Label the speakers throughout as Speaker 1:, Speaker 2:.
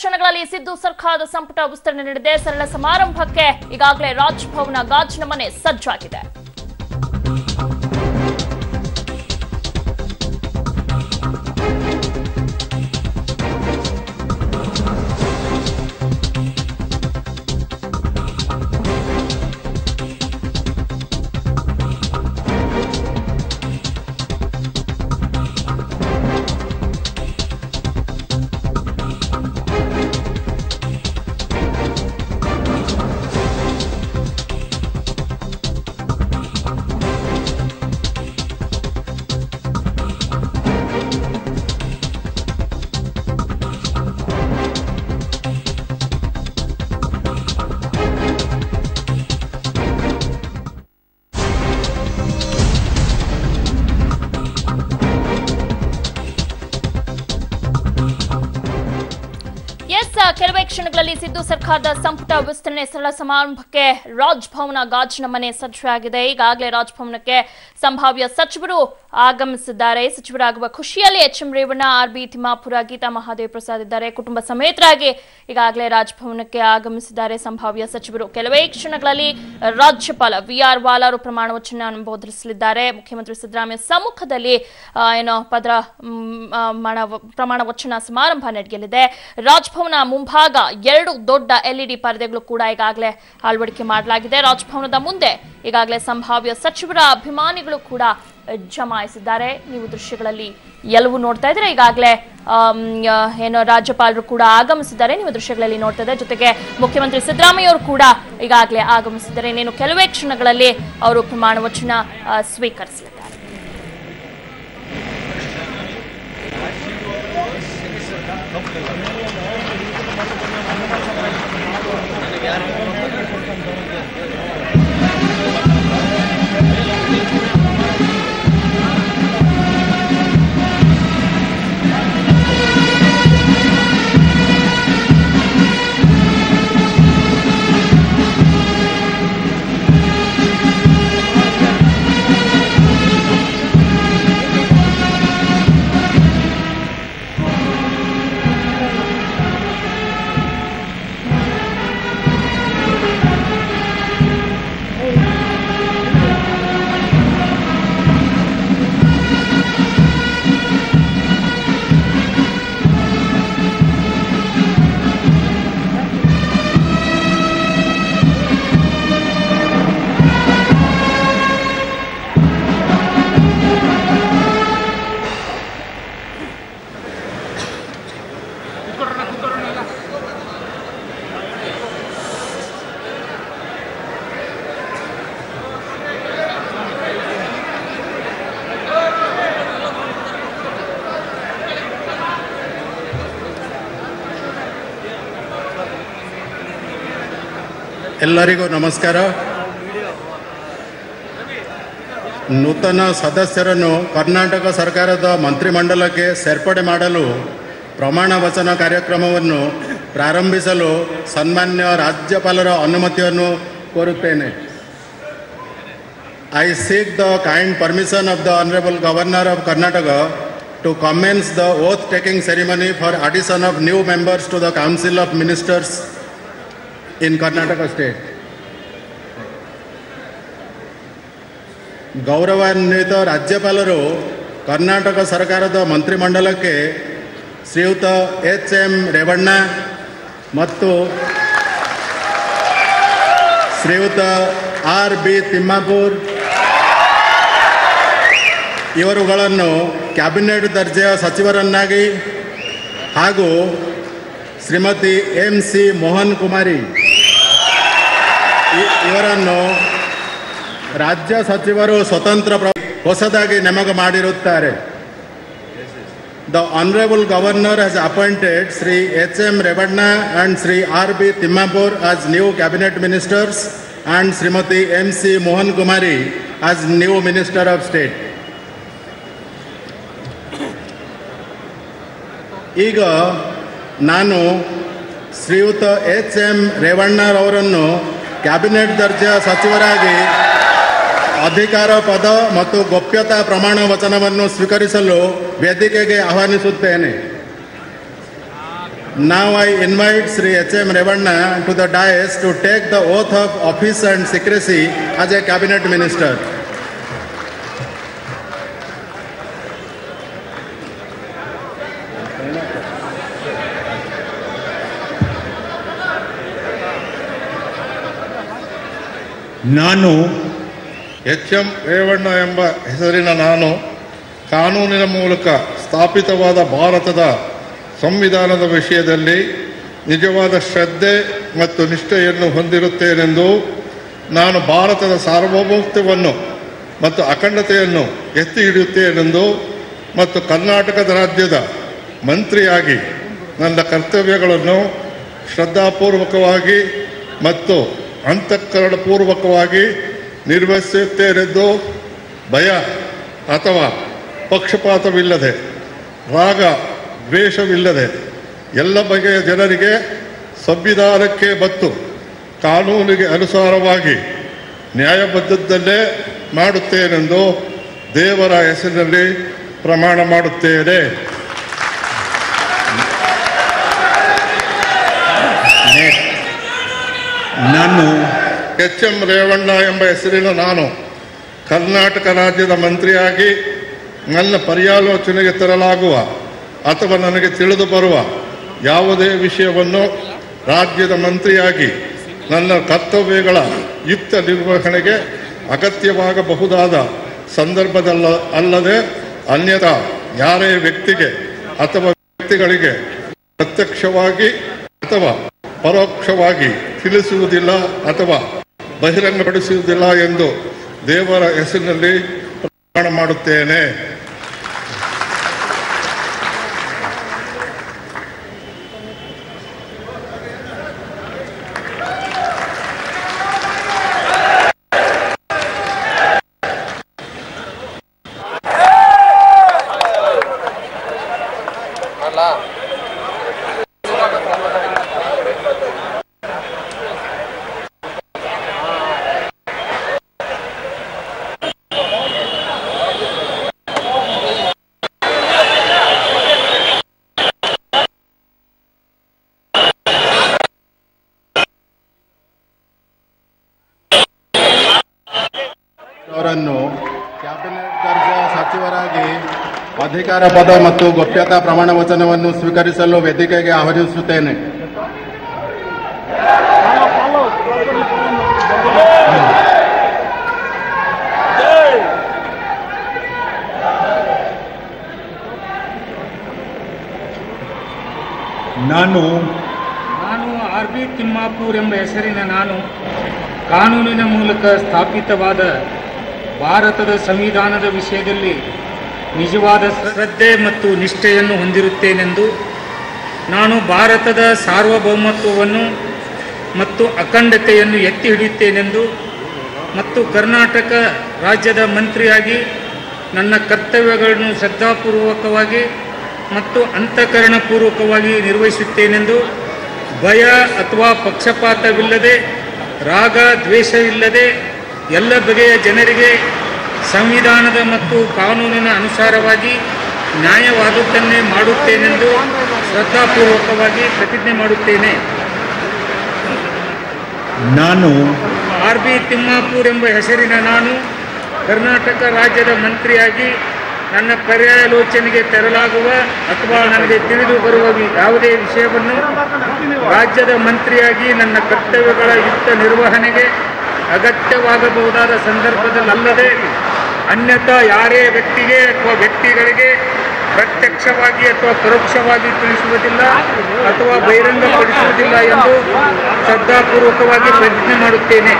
Speaker 1: ಕ್ಷಣಗಳಲ್ಲಿ ಸಿದ್ದು ಸರ್ಕಾರದ ಸಂಪುಟ ವಿಸ್ತರಣೆ ನಡೆದಿದೆ ಸರಳ ಸಮಾರಂಭಕ್ಕೆ ಈಗಾಗಲೇ ರಾಜ್ಭವನ ಗಾಜಿನ ಮನೆ ಸಜ್ಜಾಗಿದೆ ಎಸ್ ಕೆಲವೇ ಕ್ಷಣಗಳಲ್ಲಿ ಸಿದ್ದು ಸರ್ಕಾರದ ಸಂಪುಟ ವಿಸ್ತರಣೆ ಸರಳ ಸಮಾರಂಭಕ್ಕೆ ರಾಜ್ಭವನ ಗಾಜಿನ ಮನೆ ಸಜ್ಜಾಗಿದೆ ಈಗಾಗಲೇ ರಾಜ್ಭವನಕ್ಕೆ ಸಂಭಾವ್ಯ ಸಚಿವರು ಆಗಮಿಸಿದ್ದಾರೆ ಸಚಿವರಾಗುವ ಖುಷಿಯಲ್ಲಿ H M Revanna R B Timmapura Geetha Mahadev Prasad ಇದ್ದಾರೆ ಕುಟುಂಬ ಸಮೇತರಾಗಿ ಈಗಾಗಲೇ ರಾಜ್ಭವನಕ್ಕೆ ಆಗಮಿಸಿದ್ದಾರೆ ಸಂಭಾವ್ಯ ಸಚಿವರು ಕೆಲವೇ ಕ್ಷಣಗಳಲ್ಲಿ ರಾಜ್ಯಪಾಲ ವಿ ಆರ್ ವಾಲಾರು ಪ್ರಮಾಣ ವಚನ ಬೋಧಿಸಲಿದ್ದಾರೆ ಮುಖ್ಯಮಂತ್ರಿ ಸಿದ್ದರಾಮಯ್ಯ ಸಮ್ಮುಖದಲ್ಲಿ ಆ, ಏನೋ ಪದ್ರ ಮ್, ಆ, ಮಾಡ- ಪ್ರಮಾಣ ವಚನ ಸಮಾರಂಭ ನಡೆಯಲಿದೆ ರಾಜ್ಭವನ ಮುಂಭಾಗ ಎರಡು ದೊಡ್ಡ ಎಲ್ಇಡಿ ಪರದೆಗಳು ಕೂಡ ಈಗಾಗಲೇ ಅಳವಡಿಕೆ ಮಾಡಲಾಗಿದೆ ರಾಜ್ಭವನದ ಮುಂದೆ ಈಗಾಗಲೇ ಸಂಭಾವ್ಯ ಸಚಿವರ ಅಭಿಮಾನಿಗಳು ಕೂಡ ಜಮಾಯಿಸಿದ್ದಾರೆ ನೀವು ದೃಶ್ಯಗಳಲ್ಲಿ ಎಲ್ಲವೂ ನೋಡ್ತಾ ಇದ್ರೆ ಈಗಾಗಲೇ ಆಮ್, ಆ, ಏನೋ ರಾಜ್ಯಪಾಲರು ಕೂಡ ಆಗಮಿಸಿದ್ದಾರೆ ನೀವು ದೃಶ್ಯಗಳಲ್ಲಿ ನೋಡ್ತಾ ಇದ್ದಾರೆ ಜೊತೆಗೆ ಮುಖ್ಯಮಂತ್ರಿ ಸಿದ್ದರಾಮಯ್ಯ ಅವರು ಕೂಡ ಈಗಾಗಲೇ ಆಗಮಿಸಿದ್ದಾರೆ ಇನ್ನೇನು ಕೆಲವೇ ಕ್ಷಣಗಳಲ್ಲಿ ಅವರು ಪ್ರಮಾಣ ವಚನ ಆ, ಸ್ವೀಕರಿಸಲಿದ್ದಾರೆ
Speaker 2: ಎಲ್ಲರಿಗೂ ನಮಸ್ಕಾರ ನೂತನ ಸದಸ್ಯರನ್ನು ಕರ್ನಾಟಕ ಸರ್ಕಾರದ ಮಂತ್ರಿಮಂಡಲಕ್ಕೆ ಸೇರ್ಪಡೆ ಮಾಡಲು ಪ್ರಮಾಣ ವಚನ ಕಾರ್ಯಕ್ರಮವನ್ನು ಪ್ರಾರಂಭಿಸಲು ಸನ್ಮಾನ್ಯ ರಾಜ್ಯಪಾಲರ ಅನುಮತಿಯನ್ನು ಕೋರುತ್ತೇನೆ I seek the kind permission of the honourable governor of Karnataka to commence the oath taking ceremony for addition of new members to the council of ministers in Karnataka state ಗೌರವಾನ್ವಿತ ರಾಜ್ಯಪಾಲರು ಕರ್ನಾಟಕ ಸರ್ಕಾರದ ಮಂತ್ರಿಮಂಡಲಕ್ಕೆ ಶ್ರೀಯುತ ಎಚ್ ಎಂ ರೇವಣ್ಣ ಮತ್ತು ಶ್ರೀಯುತ ಆರ್ ಬಿ ತಿಮ್ಮಾಪುರ್ ಇವರುಗಳನ್ನು cabinet ದರ್ಜೆಯ ಸಚಿವರನ್ನಾಗಿ ಹಾಗೂ ಶ್ರೀಮತಿ ಎಂ ಸಿ ಮೋಹನ್ ಕುಮಾರಿ ಇ- ಇವರನ್ನು ರಾಜ್ಯ ಸಚಿವರು ಸ್ವತಂತ್ರ ಪ್ರ- ಹೊಸದಾಗಿ ನೇಮಕ ಮಾಡಿರುತ್ತಾರೆ the honourable governor has appointed Shri H M Revanna and Shri R B Timmapur as new cabinet ministers and Shrimati M C Mohan Kumari as new minister of state ಈಗ ನಾನು ಶ್ರೀಯುತ ಎಚ್ ಎಂ ರೇವಣ್ಣರವರನ್ನು ಕ್ಯಾಬಿನೆಟ್ ದರ್ಜೆಯ ಸಚಿವರಾಗಿ ಅಧಿಕಾರ ಪದ ಮತ್ತು ಗೋಪ್ಯತಾ ಪ್ರಮಾಣ ವಚನವನ್ನು ಸ್ವೀಕರಿಸಲು ವೇದಿಕೆಗೆ ಆಹ್ವಾನಿಸುತ್ತೇನೆ Now I invite Sri H.M. Revanna to the dais to take the oath of office and secrecy as a cabinet minister.
Speaker 3: ನಾನು
Speaker 4: ಎಚ್ ಎಂ ರೇವಣ್ಣ ಎಂಬ ಹೆಸರಿನ ನಾನು ಕಾನೂನಿನ ಮೂಲಕ ಸ್ಥಾಪಿತವಾದ ಭಾರತದ ಸಂವಿಧಾನದ ವಿಷಯದಲ್ಲಿ ನಿಜವಾದ ಶ್ರದ್ಧೆ ಮತ್ತು ನಿಷ್ಠೆಯನ್ನು ಹೊಂದಿರುತ್ತೇನೆಂದು ನಾನು ಭಾರತದ ಸಾರ್ವಭೌಮತ್ವವನ್ನು ಮತ್ತು ಅಖಂಡತೆಯನ್ನು ಎತ್ತಿ ಹಿಡಿಯುತ್ತೇನೆಂದು ಮತ್ತು ಕರ್ನಾಟಕದ ರಾಜ್ಯದ ಮಂತ್ರಿಯಾಗಿ ನನ್ನ ಕರ್ತವ್ಯಗಳನ್ನು ಶ್ರದ್ಧಾಪೂರ್ವಕವಾಗಿ ಮತ್ತು ಅಂತಃಕರಣಪೂರ್ವಕವಾಗಿ ನಿರ್ವಹಿಸುತ್ತೇನೆಂದು ಭಯ ಅಥವಾ ಪಕ್ಷಪಾತವಿಲ್ಲದೆ ರಾಗ ದ್ವೇಷವಿಲ್ಲದೆ ಎಲ್ಲ ಬಗೆಯ ಜನರಿಗೆ ಸಂವಿಧಾನಕ್ಕೆ ಮತ್ತು ಕಾನೂನಿಗೆ ಅನುಸಾರವಾಗಿ ನ್ಯಾಯಬದ್ಧದಲ್ಲೇ ಮಾಡುತ್ತೇನೆಂದು ದೇವರ ಹೆಸರಿನಲ್ಲಿ ಪ್ರಮಾಣ ಮಾಡುತ್ತೇನೆ
Speaker 3: ನಾನು
Speaker 4: ಎಚ್ ಎಂ ರೇವಣ್ಣ ಎಂಬ ಹೆಸರಿನ ನಾನು ಕರ್ನಾಟಕ ರಾಜ್ಯದ ಮಂತ್ರಿಯಾಗಿ ನನ್ನ ಪರ್ಯಾಲೋಚನೆಗೆ ತರಲಾಗುವ ಅಥವಾ ನನಗೆ ತಿಳಿದು ಬರುವ ಯಾವುದೇ ವಿಷಯವನ್ನು ರಾಜ್ಯದ ಮಂತ್ರಿಯಾಗಿ ನನ್ನ ಕರ್ತವ್ಯಗಳ ಯುಕ್ತ ನಿರ್ವಹಣೆಗೆ ಅಗತ್ಯವಾಗಬಹುದಾದ ಸಂದರ್ಭದಲ್ಲ ಅಲ್ಲದೆ ಅನ್ಯಥಾ ಯಾರೇ ವ್ಯಕ್ತಿಗೆ ಅಥವಾ ವ್ಯಕ್ತಿಗಳಿಗೆ ಪ್ರತ್ಯಕ್ಷವಾಗಿ ಅಥವಾ ಪರೋಕ್ಷವಾಗಿ ತಿಳಿಸುವುದಿಲ್ಲ ಅಥವಾ ಬಹಿರಂಗಪಡಿಸುವುದಿಲ್ಲ ಎಂದು ದೇವರ ಹೆಸರಿನಲ್ಲಿ ಪ್ರಮಾಣ ಮಾಡುತ್ತೇನೆ
Speaker 2: ಅವರನ್ನು ಕ್ಯಾಬಿನೆಟ್ ದರ್ಜಾ ಸಚಿವರಾಗಿ ಅಧಿಕಾರ ಪದ ಮತ್ತು ಗೋಪ್ಯತಾ ಪ್ರಮಾಣ ವಚನವನ್ನು ಸ್ವೀಕರಿಸಲು ವೇದಿಕೆಗೆ ಆಹ್ವಾನಿಸುತ್ತೇನೆ
Speaker 3: ನಾನು
Speaker 5: ನಾನು ಆರ್ ಬಿ ತಿಮ್ಮಾಪುರ್ ಎಂಬ ಹೆಸರಿನ ನಾನು ಕಾನೂನಿನ ಮೂಲಕ ಸ್ಥಾಪಿತವಾದ ಭಾರತದ ಸಂವಿಧಾನದ ವಿಷಯದಲ್ಲಿ ನಿಜವಾದ ಶ್ರದ್ಧೆ ಮತ್ತು ನಿಷ್ಠೆಯನ್ನು ಹೊಂದಿರುತ್ತೇನೆಂದು ನಾನು ಭಾರತದ ಸಾರ್ವಭೌಮತ್ವವನ್ನು ಮತ್ತು ಅಖಂಡತೆಯನ್ನು ಎತ್ತಿ ಹಿಡಿಯುತ್ತೇನೆಂದು ಮತ್ತು ಕರ್ನಾಟಕ ರಾಜ್ಯದ ಮಂತ್ರಿಯಾಗಿ ನನ್ನ ಕರ್ತವ್ಯಗಳನ್ನು ಶ್ರದ್ಧಾಪೂರ್ವಕವಾಗಿ ಮತ್ತು ಅಂತಃಕರಣಪೂರ್ವಕವಾಗಿ ನಿರ್ವಹಿಸುತ್ತೇನೆಂದು ಭಯ ಅಥವಾ ಪಕ್ಷಪಾತವಿಲ್ಲದೆ ರಾಗ ದ್ವೇಷವಿಲ್ಲದೆ ಎಲ್ಲ ಬಗೆಯ ಜನರಿಗೆ ಸಂವಿಧಾನದ ಮತ್ತು ಕಾನೂನಿನ ಅನುಸಾರವಾಗಿ ನ್ಯಾಯವಾದುದನ್ನೇ ಮಾಡುತ್ತೇನೆಂದು ಶ್ರದ್ಧಾಪೂರ್ವಕವಾಗಿ ಪ್ರತಿಜ್ಞೆ ಮಾಡುತ್ತೇನೆ
Speaker 3: ನಾನು
Speaker 5: ಆರ್ ಬಿ ತಿಮ್ಮಾಪುರ್ ಎಂಬ ಹೆಸರಿನ ನಾನು ಕರ್ನಾಟಕ ರಾಜ್ಯದ ಮಂತ್ರಿಯಾಗಿ ನನ್ನ ಪರ್ಯಾಲೋಚನೆಗೆ ತರಲಾಗುವ ಅಥವಾ ನನಗೆ ತಿಳಿದು ಬರುವ ವಿ- ಯಾವುದೇ ವಿಷಯವನ್ನು ರಾಜ್ಯದ ಮಂತ್ರಿಯಾಗಿ ನನ್ನ ಕರ್ತವ್ಯಗಳ ಯುಕ್ತ ನಿರ್ವಹಣೆಗೆ ಅಗತ್ಯವಾಗಬಹುದಾದ ಸಂದರ್ಭದಲ್ಲಲ್ಲದೆ ಅನ್ಯಥಾ ಯಾರೇ ವ್ಯಕ್ತಿಗೆ ಅಥವಾ ವ್ಯಕ್ತಿಗಳಿಗೆ ಪ್ರತ್ಯಕ್ಷವಾಗಿ ಅಥವಾ ಪರೋಕ್ಷವಾಗಿ ತಿಳಿಸುವುದಿಲ್ಲ ಅಥವಾ ಬಹಿರಂಗಪಡಿಸುವುದಿಲ್ಲ ಎಂದು ಶ್ರದ್ಧಾಪೂರ್ವಕವಾಗಿ ಪ್ರತಿಜ್ಞೆ ಮಾಡುತ್ತೇನೆ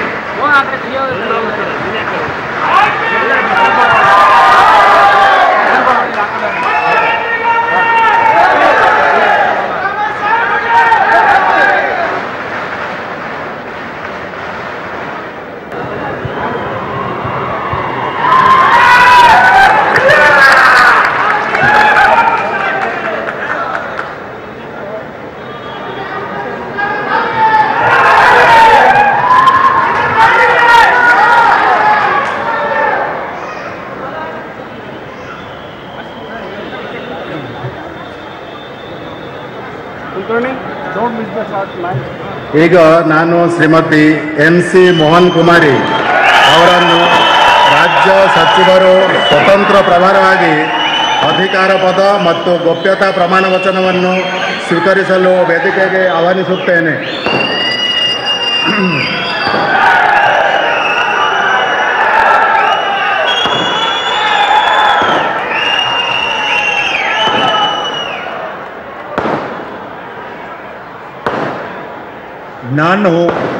Speaker 2: ಈಗ ನಾನು ಶ್ರೀಮತಿ ಎಂ ಸಿ ಮೋಹನ್ ಕುಮಾರಿ ಅವರನ್ನು ರಾಜ್ಯ ಸಚಿವರು ಸ್ವತಂತ್ರ ಪ್ರಭಾರವಾಗಿ ಅಧಿಕಾರ ಪದ ಮತ್ತು ಗೋಪ್ಯತಾ ಪ್ರಮಾಣ ವಚನವನ್ನು ಸ್ವೀಕರಿಸಲು ವೇದಿಕೆಗೆ ಆಹ್ವಾನಿಸುತ್ತೇನೆ
Speaker 3: ನಾನು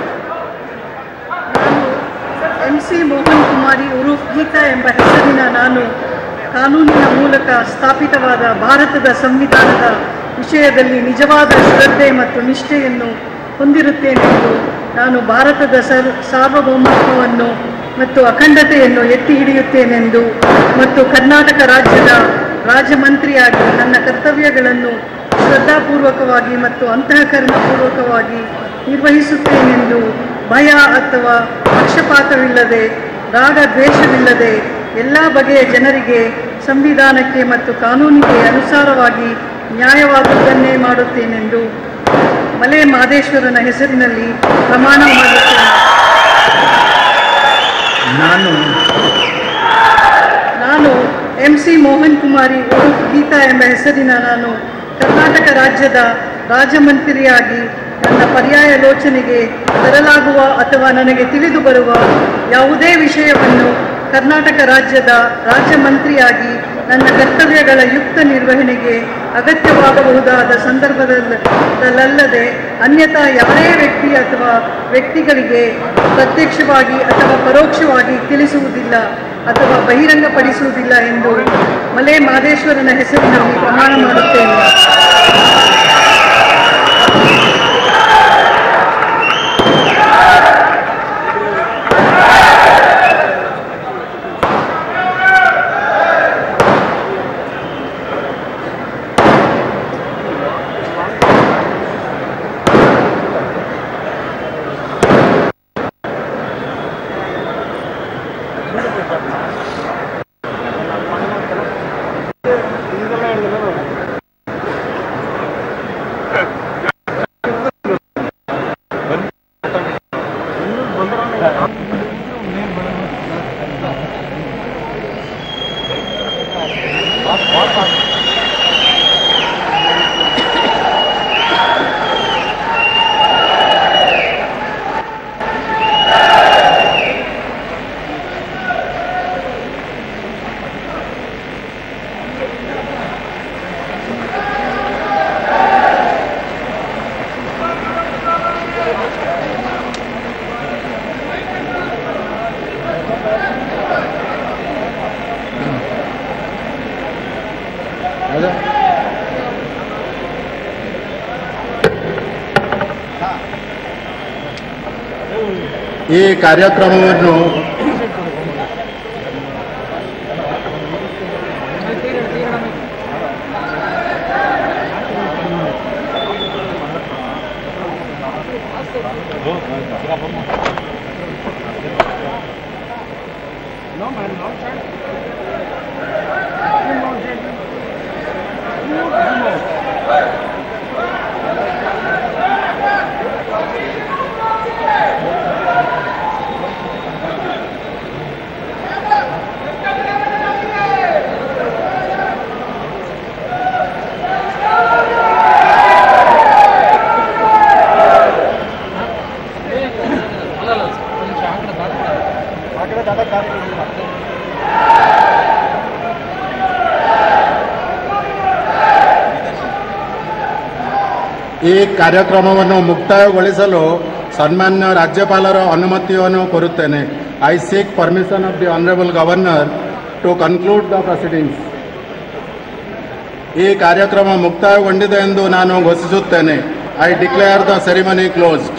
Speaker 6: ಎಂ ಸಿ ಮೋಹನ್ ಕುಮಾರಿ ಉರುಫ್ ಗೀತಾ ಎಂಬ ಹೆಸರಿನ ನಾನು ಕಾನೂನಿನ ಮೂಲಕ ಸ್ಥಾಪಿತವಾದ ಭಾರತದ ಸಂವಿಧಾನದ ವಿಷಯದಲ್ಲಿ ನಿಜವಾದ ಶ್ರದ್ಧೆ ಮತ್ತು ನಿಷ್ಠೆಯನ್ನು ಹೊಂದಿರುತ್ತೇನೆಂದು ನಾನು ಭಾರತದ ಸರ್ ಸಾರ್ವಭೌಮತ್ವವನ್ನು ಮತ್ತು ಅಖಂಡತೆಯನ್ನು ಎತ್ತಿ ಹಿಡಿಯುತ್ತೇನೆಂದು ಮತ್ತು ಕರ್ನಾಟಕ ರಾಜ್ಯದ ರಾಜಮಂತ್ರಿಯಾಗಿ ನನ್ನ ಕರ್ತವ್ಯಗಳನ್ನು ಶ್ರದ್ಧಾಪೂರ್ವಕವಾಗಿ ಮತ್ತು ಅಂತಃಕರಣಪೂರ್ವಕವಾಗಿ ನಿರ್ವಹಿಸುತ್ತೇನೆಂದು ಭಯ ಅಥವಾ ಪಕ್ಷಪಾತವಿಲ್ಲದೆ ರಾಗ ದ್ವೇಷವಿಲ್ಲದೆ ಎಲ್ಲ ಬಗೆಯ ಜನರಿಗೆ ಸಂವಿಧಾನಕ್ಕೆ ಮತ್ತು ಕಾನೂನಿಗೆ ಅನುಸಾರವಾಗಿ ನ್ಯಾಯವಾದುದನ್ನೇ ಮಾಡುತ್ತೇನೆಂದು ಮಲೆ ಮಾದೇಶ್ವರನ ಹೆಸರಿನಲ್ಲಿ ಪ್ರಮಾಣ ಮಾಡುತ್ತೇನೆ
Speaker 3: ನಾನು
Speaker 6: ನಾನು ಎಂ ಸಿ ಮೋಹನ್ ಕುಮಾರಿ ಉರುಫ್ ಗೀತಾ ಎಂಬ ಹೆಸರಿನ ನಾನು ಕರ್ನಾಟಕ ರಾಜ್ಯದ ರಾಜಮಂತ್ರಿಯಾಗಿ ನನ್ನ ಪರ್ಯಾಯ ಯೋಚನೆಗೆ ತರಲಾಗುವ ಅಥವಾ ನನಗೆ ತಿಳಿದು ಬರುವ ಯಾವುದೇ ವಿಷಯವನ್ನು ಕರ್ನಾಟಕ ರಾಜ್ಯದ ರಾಜ್ಯ ಮಂತ್ರಿಯಾಗಿ ನನ್ನ ಕರ್ತವ್ಯಗಳ ಯುಕ್ತ ನಿರ್ವಹಣೆಗೆ ಅಗತ್ಯವಾಗಬಹುದಾದ ಸಂದರ್ಭದಲ್ಲದೆ ಅನ್ಯಥಾ ಯಾರೇ ವ್ಯಕ್ತಿ ಅಥವಾ ವ್ಯಕ್ತಿಗಳಿಗೆ ಪ್ರತ್ಯಕ್ಷವಾಗಿ ಅಥವಾ ಪರೋಕ್ಷವಾಗಿ ತಿಳಿಸುವುದಿಲ್ಲ ಅಥವಾ ಬಹಿರಂಗಪಡಿಸುವುದಿಲ್ಲ ಎಂದು ಮಲೆ ಮಾದೇಶ್ವರನ ಹೆಸರಿನಲ್ಲಿ ಪ್ರಮಾಣ ಮಾಡುತ್ತೇನೆ
Speaker 2: ಈ ಕಾರ್ಯಕ್ರಮವನ್ನು ಈ ಕಾರ್ಯಕ್ರಮವನ್ನು ಮುಕ್ತಾಯಗೊಳಿಸಲು ಸನ್ಮಾನ್ಯ ರಾಜ್ಯಪಾಲರ ಅನುಮತಿಯನ್ನು ಕೋರುತ್ತೇನೆ I seek permission of the honourable governor to conclude the proceedings ಈ ಕಾರ್ಯಕ್ರಮ ಮುಕ್ತಾಯಗೊಂಡಿದೆ ಎಂದು ನಾನು ಘೋಷಿಸುತ್ತೇನೆ I declare the ceremony closed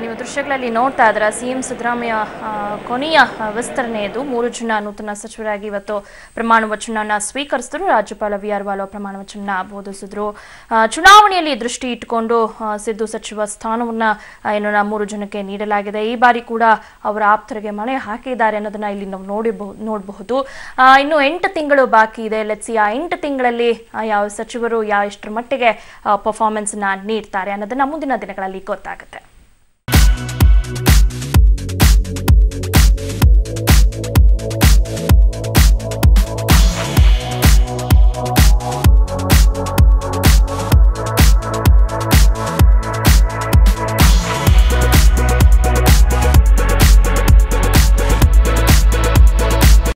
Speaker 1: ನೀವು ದೃಶ್ಯಗಳಲ್ಲಿ ನೋಡ್ತಾ ಇದ್ದೀರಾ ಸಿಎಂ ಸಿದ್ದರಾಮಯ್ಯ ಆ, ಕೊನೆಯ ಆ, ವಿಸ್ತರಣೆ ಇದು ಮೂರು ಜನ ನೂತನ ಸಚಿವರಾಗಿ ಇವತ್ತು ಪ್ರಮಾಣ ವಚನನ ಸ್ವೀಕರಿಸಿದ್ರು ರಾಜ್ಯಪಾಲ ವಿ ಆರ್ ವಾಲೋ ಪ್ರಮಾಣ ವಚನ ಬೋಧಿಸಿದ್ರು ಆ, ಚುನಾವಣೆಯಲ್ಲಿ ದೃಷ್ಟಿ ಇಟ್ಟುಕೊಂಡು ಆ, ಸಿದ್ದು ಸಚಿವ ಸ್ಥಾನವನ್ನ ಆ, ಏನು ನಾ ಮೂರು ಜನಕ್ಕೆ ನೀಡಲಾಗಿದೆ ಈ ಬಾರಿ ಕೂಡ ಅವರ ಆಪ್ತರಿಗೆ ಮಣೆ ಹಾಕಿದ್ದಾರೆ ಅನ್ನೋದನ್ನ ಇಲ್ಲಿ ನಾವು ನೋಡಬಹುದು ನೋಡಬಹುದು ಆ, ಇನ್ನು ಎಂಟು ತಿಂಗಳು ಬಾಕಿ ಇದೆ ಲೆಟ್ಸಿ ಆ ಎಂಟು ತಿಂಗಳಲ್ಲಿ ಆ, ಯಾವ ಸಚಿವರು ಯಾವ ಎಷ್ಟರ ಮಟ್ಟಿಗೆ ಪರ್ಫಾರ್ಮೆನ್ಸ್ ನ ನೀಡ್ತಾರೆ ಅನ್ನೋದನ್ನ ಮುಂದಿನ ದಿನಗಳಲ್ಲಿ ಗೊತ್ತಾಗುತ್ತೆ